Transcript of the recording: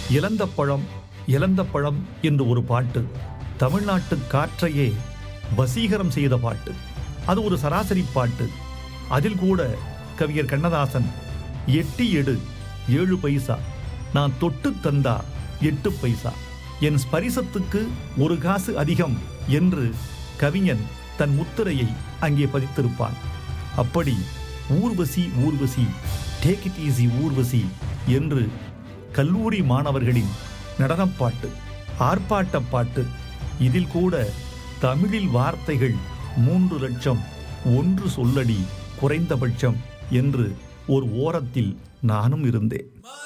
இழந்த பழம் இழந்த பழம் என்று ஒரு பாட்டு தமிழ்நாட்டு காற்றையே வசீகரம் செய்த பாட்டு அது ஒரு சராசரி பாட்டு அதில் கூட கவிஞர் கண்ணதாசன் எட்டி எடு ஏழு பைசா நான் தொட்டு தந்தா எட்டு பைசா என் ஸ்பரிசத்துக்கு ஒரு காசு அதிகம் என்று கவிஞன் தன் முத்திரையை அங்கே பதித்திருப்பான் அப்படி Urvashi Urvashi take it easy Urvashi என்று கல்லூரி மாணவர்களின் நடனப்பாட்டு ஆர்ப்பாட்ட பாட்டு இதில் கூட தமிழில் வார்த்தைகள் மூன்று லட்சம் ஒன்று சொல்லடி குறைந்தபட்சம் என்று ஒரு ஓரத்தில் நானும் இருந்தேன்